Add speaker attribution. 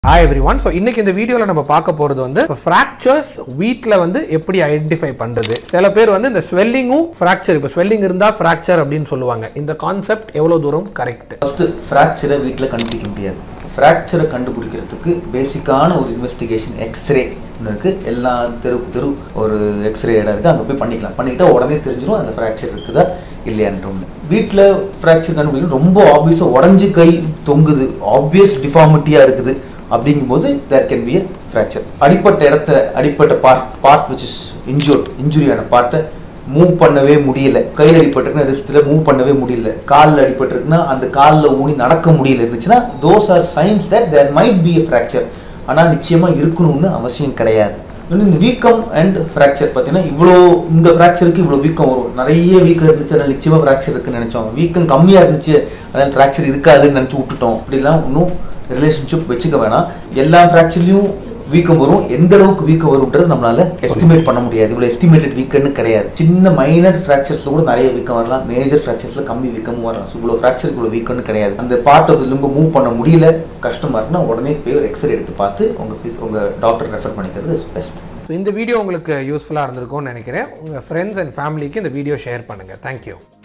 Speaker 1: hi every one so இன்னைக்கு இந்த வீடியோவில் நம்ம பார்க்க போகிறது வந்து ஃப்ராக்சர்ஸ் வீட்டில் வந்து எப்படி ஐடென்டிஃபை பண்ணுறது சில பேர் வந்து இந்த ஸ்வெல்லிங்கும் ஃப்ராக்சர் இப்போ ஸ்வெல்லிங் இருந்தால் ஃப்ராக்சர் அப்படின்னு சொல்லுவாங்க இந்த கான்செப்ட் எவ்வளோ தூரம் கரெக்ட்
Speaker 2: ஃபஸ்ட்டு ஃப்ராக்சரை வீட்டில் கண்டுபிடிக்க முடியாது ஃப்ராக்சரை கண்டுபிடிக்கிறதுக்கு பேசிக்கான ஒரு இன்வெஸ்டிகேஷன் எக்ஸ்ரே இருக்குது எல்லா தெருவுக்கு தெரு ஒரு எக்ஸ்ரே இடம் இருக்குது அங்கே போய் பண்ணிக்கலாம் பண்ணிக்கிட்டா உடனே தெரிஞ்சிடும் அந்த ஃப்ராக்சர் இருக்குதா இல்லையான்ற ஒன்று வீட்டில் ஃப்ராக்சர் கண்டுபிடிக்கணும் ரொம்ப ஆப்வியஸாக உடஞ்சி கை தொங்குது ஆப்வியஸ் டிஃபார்மிட்டியாக இருக்குது அப்படிங்கும்போது there can be a fracture அடிப்பட்ட இடத்த அடிப்பட்ட part part which is injured இன்ஜுரியான பார்ட்டை மூவ் பண்ணவே முடியல கையில் அடிபட்டிருக்குன்னா ரிஸ்த்தில் மூவ் பண்ணவே முடியல காலில் அடிபட்டிருக்குன்னா அந்த காலில் ஊனி நடக்க முடியல இருந்துச்சுன்னா those are signs that there might be a fracture ஆனால் நிச்சயமாக இருக்கணும்னு அவசியம் கிடையாது இன்னும் இந்த வீக்கம் அண்ட் ஃப்ராக்சர் பார்த்தீங்கன்னா இவ்வளோ இந்த ஃப்ராக்சருக்கு இவ்வளோ வீக்கம் வரும் நிறைய வீக்கம் இருந்துச்சு அதனால் நிச்சயமாக ஃப்ராக்சர் இருக்குன்னு நினச்சோம் வீக்கம் கம்மியாக இருந்துச்சு அதனால் ஃப்ராக்சர் இருக்காதுன்னு நினச்சி விட்டுட்டோம் அப்படிலாம் இன்னும் ரிலேஷன்ஷிப் வச்சுக்க வேணாம் எல்லா ஃப்ராக்சர்லையும் வீக்கம் வரும் எந்த அளவுக்கு வீக்கம் வரும்ன்றது நம்மளால எஸ்டிமேட் பண்ண முடியாது இவ்வளோ எஸ்டிமேட்டட் வீக்கம்னு கிடையாது சின்ன மைனர் ஃப்ராக்சர்ஸ்ல கூட நிறைய வீக்கம் வரலாம் மேஜர் ஃப்ராக்சர்ஸ்ல கம்மி வீக்கமும் வரலாம் ஸோ இவ்வளோ ஃப்ராக்சர் இவ்வளோ வீக்கம்னு கிடையாது அந்த பார்ட் ஆஃப் லிம்பு மூவ் பண்ண முடியல கஷ்டமா இருக்குன்னா உடனே போய் ஒரு எக்ஸ்ரே எடுத்து பார்த்து உங்க phys- உங்க டாக்டர் ரெஃபர் பண்ணிக்கிறது இஸ் பெஸ்ட்
Speaker 1: ஸோ இந்த வீடியோ உங்களுக்கு யூஸ்ஃபுல்லாக இருந்திருக்கும்னு நினைக்கிறேன் உங்கள் ஃப்ரெண்ட்ஸ் அண்ட் ஃபேமிலிக்கு இந்த வீடியோ ஷேர் பண்ணுங்கள் தேங்க்யூ